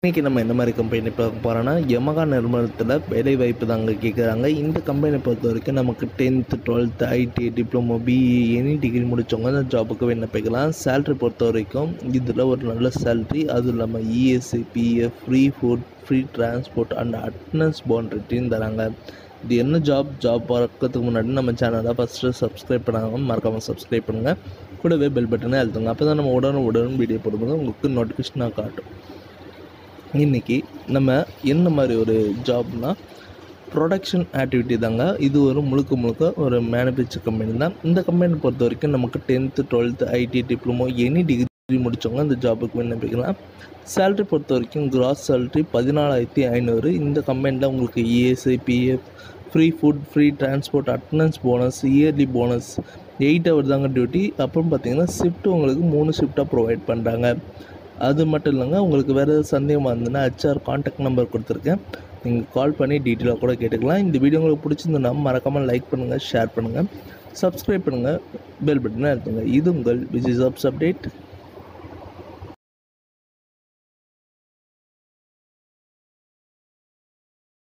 இன்றைக்கி நம்ம என்ன மாதிரி கம்பெனி பார்க்க போகிறோன்னா யமகா நிறுவனத்தில் வேலை வாய்ப்பு தாங்க கேட்குறாங்க இந்த கம்பெனி பொறுத்த வரைக்கும் நமக்கு tenth twelfth IT diploma BE any degree முடித்தவங்க அந்த ஜாபுக்கு விண்ணப்பிக்கலாம் சேல்ரி பொறுத்த வரைக்கும் இதில் ஒரு நல்ல சேல்ரி அதுவும் இல்லாமல் ESC PF free food free transport and attendance போன்றதையும் தராங்க இது என்ன ஜாப் ஜாப் பார்க்கறதுக்கு முன்னாடி நம்ம சேனலை ஃபஸ்ட்டு சப்ஸ்கிரைப் பண்ணாங்க மறக்காமல் சப்ஸ்கிரைப் பண்ணுங்கள் கூடவே பெல் பட்டனை அழுத்துங்க அப்போ தான் நம்ம உடனே உடனே வீடியோ போடும்போது உங்களுக்கு நோட்டிஃபிகேஷனாக காட்டும் இன்றைக்கி நம்ம என்ன மாதிரி ஒரு ஜாப்னா ப்ரொடக்ஷன் ஆக்டிவிட்டி தாங்க இது ஒரு முழுக்க முழுக்க ஒரு மேனுஃபேக்சர் கம்பெனி தான் இந்த கம்பெனி பொறுத்த வரைக்கும் நமக்கு tenth twelfth IT diploma any degree முடித்தவங்க இந்த ஜாபுக்கு விண்ணப்பிக்கலாம் சேல்ரி பொறுத்த வரைக்கும் கிராஸ் சேல்ரி பதினாலாயிரத்தி ஐநூறு இந்த கம்பெனியில் உங்களுக்கு ESI PF free food free transport attendance bonus yearly bonus eight hour தாங்க டியூட்டி அப்புறம் பார்த்தீங்கன்னா ஷிஃப்ட் உங்களுக்கு மூணு ஷிஃப்ட்டாக ப்ரொவைட் பண்ணுறாங்க அது மட்டும் இல்லைங்க உங்களுக்கு வேறு ஏதாவது சந்தேகமாக இருந்ததுன்னா ஹெச்ஆர் காண்டாக்ட் நம்பர் கொடுத்துருக்கேன் நீங்கள் கால் பண்ணி டீட்டெயிலாக கூட கேட்டுக்கலாம் இந்த வீடியோ உங்களுக்கு பிடிச்சிருந்ததுன்னா மறக்காமல் லைக் பண்ணுங்கள் ஷேர் பண்ணுங்கள் சப்ஸ்கிரைப் பண்ணுங்கள் பெல் பட்டனை அழுத்துங்க இது உங்கள் விஜய் ஜாப்ஸ் அப்டேட்